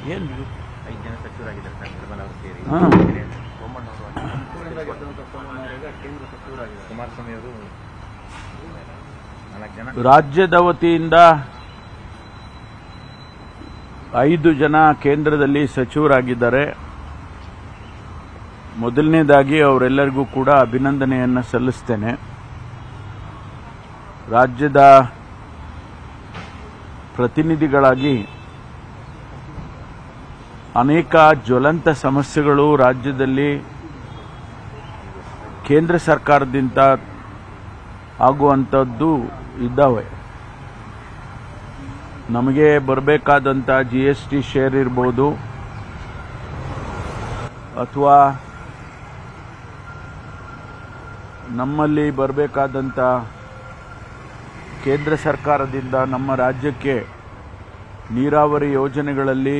ಏನು ಐದು ಜನ ಸಚಿವರಾಗಿದ್ದಾರೆ ಸರ್ ನಿರ್ಮಲಾ ಅವರು ಸೇರಿ ಹಾಂ ಸೋಮಣ್ಣವರು ಕುಮಾರಸ್ವಾಮಿ ಅವರು ನಾಲ್ಕು ಜನ ರಾಜ್ಯದ ವತಿಯಿಂದ ಐದು ಜನ ಕೇಂದ್ರದಲ್ಲಿ ಸಚಿವರಾಗಿದ್ದಾರೆ ಮೊದಲನೇದಾಗಿ ಅವರೆಲ್ಲರಿಗೂ ಕೂಡ ಅಭಿನಂದನೆಯನ್ನು ಸಲ್ಲಿಸ್ತೇನೆ ರಾಜ್ಯದ ಪ್ರತಿನಿಧಿಗಳಾಗಿ ಅನೇಕ ಜ್ವಲಂತ ಸಮಸ್ಯೆಗಳು ರಾಜ್ಯದಲ್ಲಿ ಕೇಂದ್ರ ಸರ್ಕಾರದಿಂದ ಆಗುವಂಥದ್ದು ಇದ್ದಾವೆ ನಮಗೆ ಬರಬೇಕಾದಂಥ ಜಿ ಎಸ್ ಟಿ ಶೇರ್ ಇರ್ಬೋದು ಅಥವಾ ನಮ್ಮಲ್ಲಿ ಬರಬೇಕಾದಂಥ ಕೇಂದ್ರ ಸರ್ಕಾರದಿಂದ ನಮ್ಮ ರಾಜ್ಯಕ್ಕೆ ನೀರಾವರಿ ಯೋಜನೆಗಳಲ್ಲಿ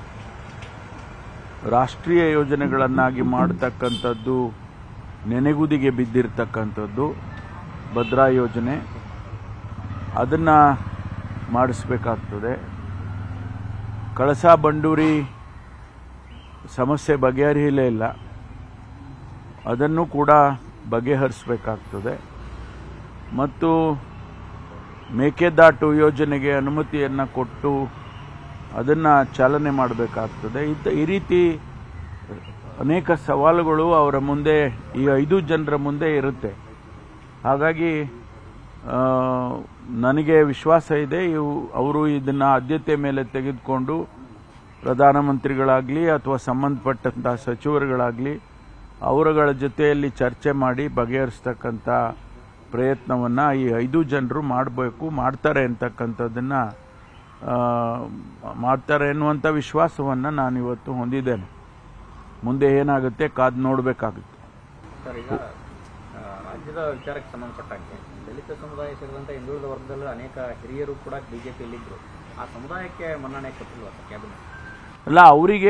ರಾಷ್ಟ್ರೀಯ ಯೋಜನೆಗಳನ್ನಾಗಿ ಮಾಡತಕ್ಕಂಥದ್ದು ನೆನೆಗುದಿಗೆ ಬಿದ್ದಿರ್ತಕ್ಕಂಥದ್ದು ಭದ್ರಾ ಯೋಜನೆ ಅದನ್ನು ಮಾಡಿಸ್ಬೇಕಾಗ್ತದೆ ಕಳಸಾ ಬಂಡೂರಿ ಸಮಸ್ಯೆ ಬಗೆಹರಿಯಲೇ ಇಲ್ಲ ಅದನ್ನು ಕೂಡ ಬಗೆಹರಿಸಬೇಕಾಗ್ತದೆ ಮತ್ತು ಮೇಕೆದಾಟು ಯೋಜನೆಗೆ ಅನುಮತಿಯನ್ನು ಕೊಟ್ಟು ಅದನ್ನು ಚಾಲನೆ ಮಾಡಬೇಕಾಗ್ತದೆ ಇದ್ದ ಈ ರೀತಿ ಅನೇಕ ಸವಾಲುಗಳು ಅವರ ಮುಂದೆ ಈ ಐದು ಜನರ ಮುಂದೆ ಇರುತ್ತೆ ಹಾಗಾಗಿ ಆ, ನನಗೆ ವಿಶ್ವಾಸ ಇದೆ ಇವು ಅವರು ಇದನ್ನು ಆದ್ಯತೆ ಮೇಲೆ ತೆಗೆದುಕೊಂಡು ಪ್ರಧಾನಮಂತ್ರಿಗಳಾಗಲಿ ಅಥವಾ ಸಂಬಂಧಪಟ್ಟಂಥ ಸಚಿವರುಗಳಾಗಲಿ ಅವರುಗಳ ಜೊತೆಯಲ್ಲಿ ಚರ್ಚೆ ಮಾಡಿ ಬಗೆಹರಿಸ್ತಕ್ಕಂಥ ಪ್ರಯತ್ನವನ್ನು ಈ ಐದು ಜನರು ಮಾಡಬೇಕು ಮಾಡ್ತಾರೆ ಅಂತಕ್ಕಂಥದ್ದನ್ನು ಮಾಡ್ತಾರೆ ಎನ್ನುವಂಥ ವಿಶ್ವಾಸವನ್ನು ನಾನು ಇವತ್ತು ಹೊಂದಿದ್ದೇನೆ ಮುಂದೆ ಏನಾಗುತ್ತೆ ಕಾದು ನೋಡಬೇಕಾಗುತ್ತೆ ಸರ್ ಈಗ ಆ, ರಾಜ್ಯದ ವಿಚಾರಕ್ಕೆ ಸಂಬಂಧಪಟ್ಟಂಗೆ ದಲಿತ ಸಮುದಾಯ ಸೇರಿದಂತೆ ಹಿಂದುಳಿದ ವರ್ಗದಲ್ಲೂ ಅನೇಕ ಹಿರಿಯರು ಕೂಡ ಬಿಜೆಪಿಯಲ್ಲಿದ್ದರು ಆ ಸಮುದಾಯಕ್ಕೆ ಮನ್ನಣೆ ಕೊಟ್ಟಿಲ್ವಾ ಸರ್ ಕ್ಯಾಬಿನೆಟ್ ಅಲ್ಲ ಅವರಿಗೆ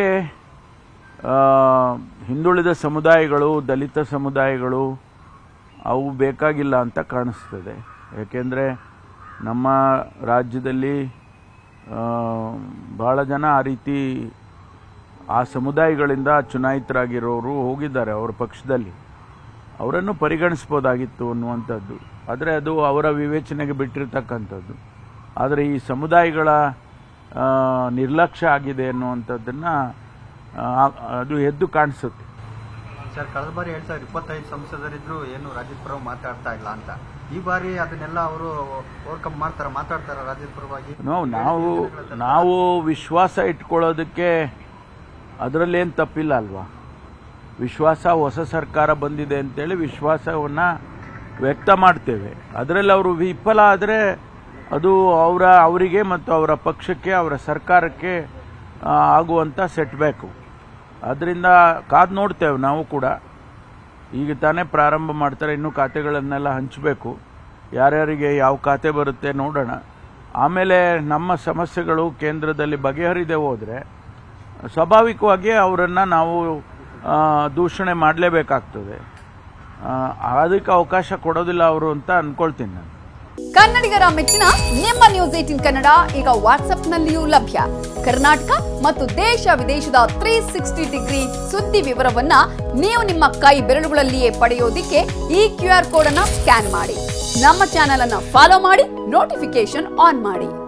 ಹಿಂದುಳಿದ ಸಮುದಾಯಗಳು ದಲಿತ ಸಮುದಾಯಗಳು ಅವು ಬೇಕಾಗಿಲ್ಲ ಅಂತ ಕಾಣಿಸ್ತದೆ ಯಾಕೆಂದರೆ ನಮ್ಮ ರಾಜ್ಯದಲ್ಲಿ ಆ, ಬಹಳ ಜನ ಆ ರೀತಿ ಆ ಸಮುದಾಯಗಳಿಂದ ಚುನಾಯಿತರಾಗಿರೋರು ಹೋಗಿದ್ದಾರೆ ಅವರ ಪಕ್ಷದಲ್ಲಿ ಅವರನ್ನು ಪರಿಗಣಿಸ್ಬೋದಾಗಿತ್ತು ಅನ್ನುವಂಥದ್ದು ಆದರೆ ಅದು ಅವರ ವಿವೇಚನೆಗೆ ಬಿಟ್ಟಿರ್ತಕ್ಕಂಥದ್ದು ಆದರೆ ಈ ಸಮುದಾಯಗಳ ಆ, ನಿರ್ಲಕ್ಷ್ಯ ಆಗಿದೆ ಅನ್ನುವಂಥದ್ದನ್ನು ಅದು ಎದ್ದು ಕಾಣಿಸುತ್ತೆ ಸರ್ ಕಳೆದ ಬಾರಿ ಎರಡ್ ಸಾವಿರದ ಇಪ್ಪತ್ತೈದು ಸಂಸದರಿದ್ರು ಏನು ರಾಜ್ಯದ ಪರವಾಗಿ ಮಾತಾಡ್ತಾ ಇಲ್ಲ ಅಂತ ಈ ಬಾರಿ ಅದನ್ನೆಲ್ಲ ಅವರು ಓವರ್ಕಮ್ ಮಾಡ್ತಾರ ಮಾತಾಡ್ತಾರ ರಾಜ್ಯದ ಪರವಾಗಿ ನಾವು ನಾವು ನಾವು ವಿಶ್ವಾಸ ಇಟ್ಕೊಳ್ಳೋದಕ್ಕೆ ಅದರಲ್ಲೇನು ತಪ್ಪಿಲ್ಲ ಅಲ್ವಾ ವಿಶ್ವಾಸ ಹೊಸ ಸರ್ಕಾರ ಬಂದಿದೆ ಅಂತೇಳಿ ವಿಶ್ವಾಸವನ್ನು ವ್ಯಕ್ತ ಮಾಡ್ತೇವೆ ಅದರಲ್ಲಿ ಅವರು ವಿಫಲ ಆದರೆ ಅದು ಅವರ ಅವರಿಗೆ ಮತ್ತು ಅವರ ಪಕ್ಷಕ್ಕೆ ಅವರ ಸರ್ಕಾರಕ್ಕೆ ಆ, ಆಗುವಂಥ ಸೆಟ್ಬ್ಯಾಕು ಅದರಿಂದ ಕಾದು ನೋಡ್ತೇವೆ ನಾವು ಕೂಡ ಈಗ ತಾನೇ ಪ್ರಾರಂಭ ಮಾಡ್ತಾರೆ ಇನ್ನೂ ಖಾತೆಗಳನ್ನೆಲ್ಲ ಹಂಚಬೇಕು ಯಾರ್ಯಾರಿಗೆ ಯಾವ ಖಾತೆ ಬರುತ್ತೆ ನೋಡೋಣ ಆಮೇಲೆ ನಮ್ಮ ಸಮಸ್ಯೆಗಳು ಕೇಂದ್ರದಲ್ಲಿ ಬಗೆಹರಿದೆ ಹೋದರೆ ಸ್ವಾಭಾವಿಕವಾಗಿ ಅವರನ್ನು ನಾವು ಆ, ದೂಷಣೆ ಮಾಡಲೇಬೇಕಾಗ್ತದೆ ಆ, ಅದಕ್ಕೆ ಅವಕಾಶ ಕೊಡೋದಿಲ್ಲ ಅವರು ಅಂತ ಅಂದ್ಕೊಳ್ತೀನಿ ನಾನು ಕನ್ನಡಿಗರ ಮೆಚ್ಚಿನ ನಿಮ್ಮ ನ್ಯೂಸ್ ಏಟಿನ್ ಕನ್ನಡ ಈಗ ವಾಟ್ಸ್ಆಪ್ನಲ್ಲಿಯೂ ಲಭ್ಯ ಕರ್ನಾಟಕ ಮತ್ತು ದೇಶ ವಿದೇಶದ ತ್ರೀ ಸಿಕ್ಸ್ಟಿ ಡಿಗ್ರಿ ಸುದ್ದಿ ವಿವರವನ್ನ ನೀವು ನಿಮ್ಮ ಕೈ ಬೆರಳುಗಳಲ್ಲಿಯೇ ಪಡೆಯೋದಿಕ್ಕೆ ಈ ಕ್ಯೂ ಆರ್ ಕೋಡ್ ಅನ್ನ ಸ್ಕ್ಯಾನ್ ಮಾಡಿ ನಮ್ಮ ಚಾನೆಲ್ ಅನ್ನ ಫಾಲೋ ಮಾಡಿ ನೋಟಿಫಿಕೇಶನ್ ಆನ್ ಮಾಡಿ